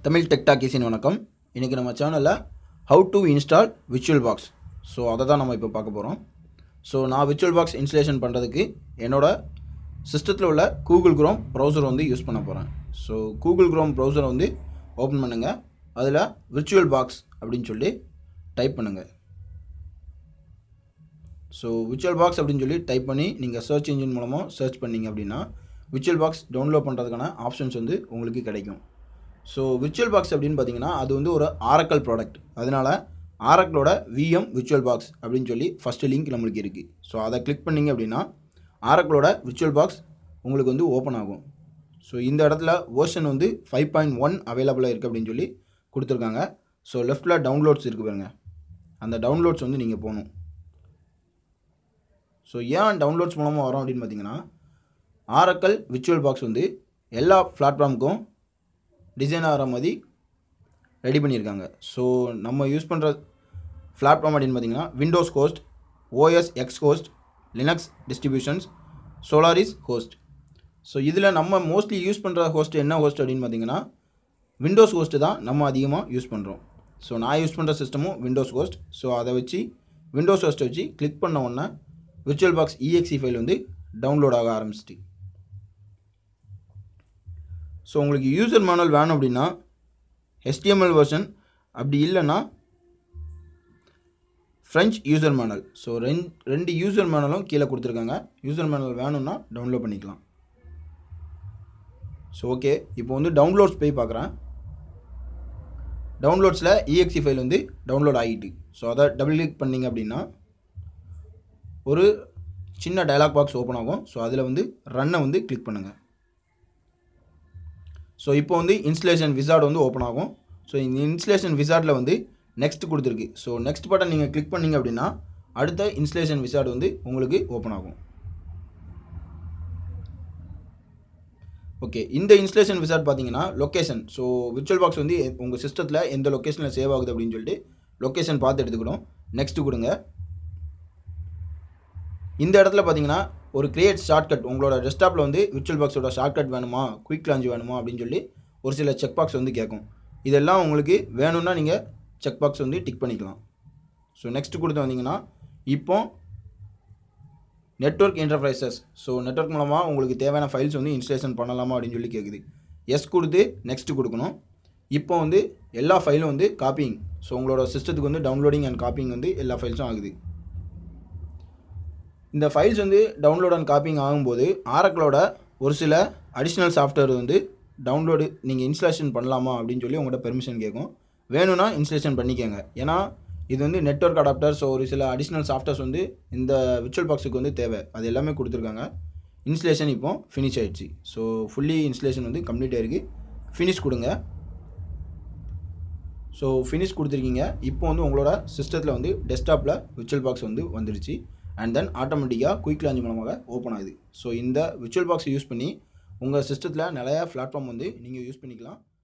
தமிழ் டெக்டாக்கிஸின் வணக்கம் இன்றைக்கி நம்ம சேனலில் how to install virtual box so அதை தான் நம்ம இப்போ பார்க்க போகிறோம் ஸோ நான் விர்ச்சுவல் பாக்ஸ் இன்ஸ்டலேஷன் பண்ணுறதுக்கு என்னோட சிஸ்டத்தில் உள்ள கூகுள் குரோம் ப்ரௌசர் வந்து யூஸ் பண்ண போகிறேன் ஸோ கூகுள் குரோம் ப்ரௌசரை வந்து ஓப்பன் பண்ணுங்கள் அதில் விர்ச்சுவல் பாக்ஸ் அப்படின்னு சொல்லி டைப் பண்ணுங்கள் ஸோ விர்ச்சுவல் பாக்ஸ் அப்படின்னு சொல்லி டைப் பண்ணி நீங்கள் சர்ச் இன்ஜின் மூலமாக சர்ச் பண்ணீங்க அப்படின்னா விர்ச்சுவல் பாக்ஸ் டவுன்லோட் பண்ணுறதுக்கான ஆப்ஷன்ஸ் வந்து உங்களுக்கு கிடைக்கும் ஸோ விர்ச்சுவல் பாக்ஸ் அப்படின்னு பார்த்தீங்கன்னா அது வந்து ஒரு ஆரக்கல் ப்ராடக்ட் அதனால் ஆரக்கலோட விஎம் விர்ச்சுவல் பாக்ஸ் அப்படின்னு சொல்லி ஃபஸ்ட்டு லிங்க் நம்மளுக்கு இருக்குது ஸோ அதை கிளிக் பண்ணிங்க அப்படின்னா ஆரக்கலோட விர்ச்சுவல் பாக்ஸ் உங்களுக்கு வந்து ஓப்பன் ஆகும் ஸோ இந்த இடத்துல வேர்ஷன் வந்து ஃபைவ் பாயிண்ட் ஒன் அவைலபிளாக இருக்குது அப்படின்னு சொல்லி கொடுத்துருக்காங்க ஸோ லெஃப்ட்டில் டவுன்லோட்ஸ் இருக்குது பாருங்க அந்த டவுன்லோட்ஸ் வந்து நீங்கள் போகணும் ஸோ ஏன் டவுன்லோட்ஸ் மூலமாக வரோம் அப்படின்னு பார்த்தீங்கன்னா ஆரக்கல் விர்ச்சுவல் பாக்ஸ் வந்து எல்லா பிளாட்ஃபார்முக்கும் டிசைன் ஆகிற மாதிரி ரெடி பண்ணியிருக்காங்க ஸோ நம்ம யூஸ் பண்ணுற பிளாட்ஃபார்ம் அப்படின்னு பார்த்தீங்கன்னா Windows host OS X host Linux distributions Solaris host so இதில் நம்ம மோஸ்ட்லி யூஸ் பண்ணுற ஹோஸ்ட் என்ன ஹோஸ்ட் அப்படின்னு பார்த்தீங்கன்னா விண்டோஸ் ஹோஸ்ட்டு தான் நம்ம அதிகமாக யூஸ் பண்ணுறோம் ஸோ நான் யூஸ் பண்ணுற சிஸ்டமும் விண்டோஸ் ஹோஸ்ட் ஸோ அதை வச்சு விண்டோஸ் ஹோஸ்ட்டை வச்சு கிளிக் பண்ண உடனே விர்ச்சுவல் பாக்ஸ் இஎக்ஸி ஃபைல் வந்து டவுன்லோட் ஆக ஆரம்பிச்சிட்டு ஸோ உங்களுக்கு யூசர் மேனுவல் வேணும் அப்படின்னா ஹெச்டிஎம்எல் வெர்ஷன் அப்படி இல்லைன்னா ஃப்ரெஞ்ச் யூசர் மேனுவல் ஸோ ரெண்டு ரெண்டு யூசர் மேனுவலும் கீழே கொடுத்துருக்காங்க யூசர் மேனுவல் வேணும்னா டவுன்லோட் பண்ணிக்கலாம் ஸோ ஓகே இப்போ வந்து டவுன்லோட்ஸ் போய் பார்க்குறேன் டவுன்லோட்ஸில் இஎக்ஸி ஃபைல் வந்து டவுன்லோட் ஆகிட்டு ஸோ அதை டபுள் கிளிக் பண்ணிங்க அப்படின்னா ஒரு சின்ன டயலாக் பாக்ஸ் ஓப்பன் ஆகும் ஸோ அதில் வந்து ரன்னை வந்து கிளிக் பண்ணுங்கள் ஸோ இப்போ வந்து இன்ஸ்டலேஷன் விசார்ட் வந்து ஓப்பன் ஆகும் ஸோ இந்த இன்ஸ்டலேஷன் விசார்டில் வந்து நெக்ஸ்ட் கொடுத்துருக்கு ஸோ நெக்ஸ்ட் பட்டன் நீங்கள் கிளிக் பண்ணீங்க அப்படின்னா அடுத்த இன்ஸ்டலேஷன் விசார்ட் வந்து உங்களுக்கு ஓப்பன் ஆகும் ஓகே இந்த இன்ஸ்டலேஷன் விசார்ட் பார்த்தீங்கன்னா லொக்கேஷன் ஸோ விர்ச்சுவல் பாக்ஸ் வந்து உங்கள் சிஸ்டத்தில் எந்த லொக்கேஷனில் சேவ் ஆகுது அப்படின்னு சொல்லிட்டு லொக்கேஷன் பார்த்து எடுத்துக்கணும் நெக்ஸ்ட் கொடுங்க இந்த இடத்துல பார்த்தீங்கன்னா ஒரு கிரியேட் ஷார்ட்கட் உங்களோட டெஸ்க்டாப்பில் வந்து விர்ச்சுவல் பாக்ஸோட ஷார்ட்கட் வேணுமா குயிக் லான்ச் வேணுமா அப்படின்னு சொல்லி ஒரு சில செக் பாக்ஸ் வந்து கேட்கும் இதெல்லாம் உங்களுக்கு வேணும்னா நீங்கள் செக் பாக்ஸ் வந்து டிக் பண்ணிக்கலாம் ஸோ நெக்ஸ்ட் கொடுத்து வந்தீங்கன்னா இப்போ நெட்ஒர்க் இன்டர்ஃபைசஸ் ஸோ நெட்ஒர்க் மூலமாக உங்களுக்கு தேவையான ஃபைல்ஸ் வந்து இன்ஸ்டலேஷன் பண்ணலாமா அப்படின்னு சொல்லி கேட்குது எஸ் கொடுத்து நெக்ஸ்ட் கொடுக்கணும் இப்போ வந்து எல்லா ஃபைலும் வந்து காப்பிங் ஸோ உங்களோட சிஸ்டத்துக்கு வந்து டவுன்லோடிங் அண்ட் காப்பிங் வந்து எல்லா ஃபைல்ஸும் ஆகுது இந்த ஃபைல்ஸ் வந்து டவுன்லோட் அண்ட் காப்பிங் ஆகும்போது ஆரக்கிளோட ஒரு சில அடிஷ்னல் சாஃப்ட்வேர் வந்து டவுன்லோடு நீங்கள் இன்ஸ்டாலேஷன் பண்ணலாமா அப்படின்னு சொல்லி உங்கள்கிட்ட பெர்மிஷன் கேட்கும் வேணும்னா இன்ஸ்டலேஷன் பண்ணிக்கோங்க ஏன்னா இது வந்து நெட்ஒர்க் அடாப்டர் ஸோ ஒரு சில அடிஷ்னல் சாஃப்ட்வேர்ஸ் வந்து இந்த விர்ச்சுவல் பாக்ஸுக்கு வந்து தேவை அது எல்லாமே கொடுத்துருக்காங்க இன்ஸ்டலேஷன் இப்போ ஃபினிஷ் ஆயிடுச்சு ஸோ ஃபுல்லி இன்ஸ்டலேஷன் வந்து கம்ப்ளீட் ஆயிருக்கு ஃபினிஷ் கொடுங்க ஸோ ஃபினிஷ் கொடுத்துருக்கீங்க இப்போ வந்து உங்களோட சிஸ்டத்தில் வந்து டெஸ்க்டாப்பில் விர்ச்சுவல் பாக்ஸ் வந்து வந்துடுச்சு அண்ட் தென் ஆட்டோமேட்டிக்காக குயிக் லான்ச் மூலமாக ஓப்பன் ஆகுது ஸோ இந்த விர்ச்சுவல் பாக்ஸ் யூஸ் பண்ணி உங்கள் சிஸ்டத்தில் நிறையா பிளாட்ஃபார்ம் வந்து நீங்கள் யூஸ் பண்ணிக்கலாம்